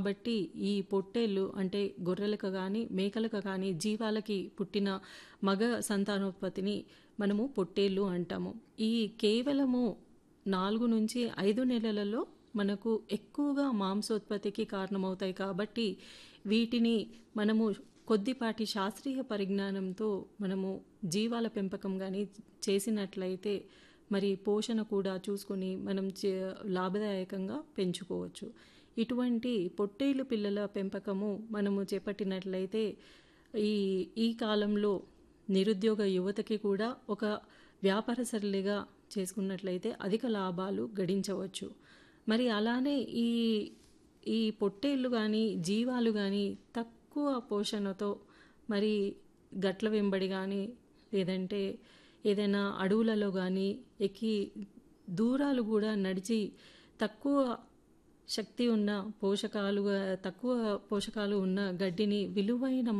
కాబట్టి ఈ పొట్టేళ్ళు అంటే గొర్రెలకు కానీ మేకలకు కానీ జీవాలకి పుట్టిన మగ సంతానోత్పత్తిని మనము పొట్టేళ్ళు అంటాము ఈ కేవలము నాలుగు నుంచి ఐదు నెలలలో మనకు ఎక్కువగా మాంసోత్పత్తికి కారణమవుతాయి కాబట్టి వీటిని మనము కొద్దిపాటి శాస్త్రీయ పరిజ్ఞానంతో మనము జీవాల పెంపకం కానీ చేసినట్లయితే మరి పోషణ కూడా చూసుకొని మనం చే లాభదాయకంగా పెంచుకోవచ్చు ఇటువంటి పొట్టేలు పిల్లల పెంపకము మనము చేపట్టినట్లయితే ఈ ఈ కాలంలో నిరుద్యోగ యువతకి కూడా ఒక వ్యాపారసరళిగా చేసుకున్నట్లయితే అధిక లాభాలు గడించవచ్చు మరి అలానే ఈ ఈ పొట్టేళ్ళు కానీ జీవాలు కానీ తక్కువ పోషణతో మరి గట్ల వెంబడి కానీ లేదంటే ఏదైనా అడవులలో కానీ ఎక్కి దూరాలు కూడా నడిచి తక్కువ శక్తి ఉన్న పోషకాలు తక్కువ పోషకాలు ఉన్న గడ్డిని విలువైన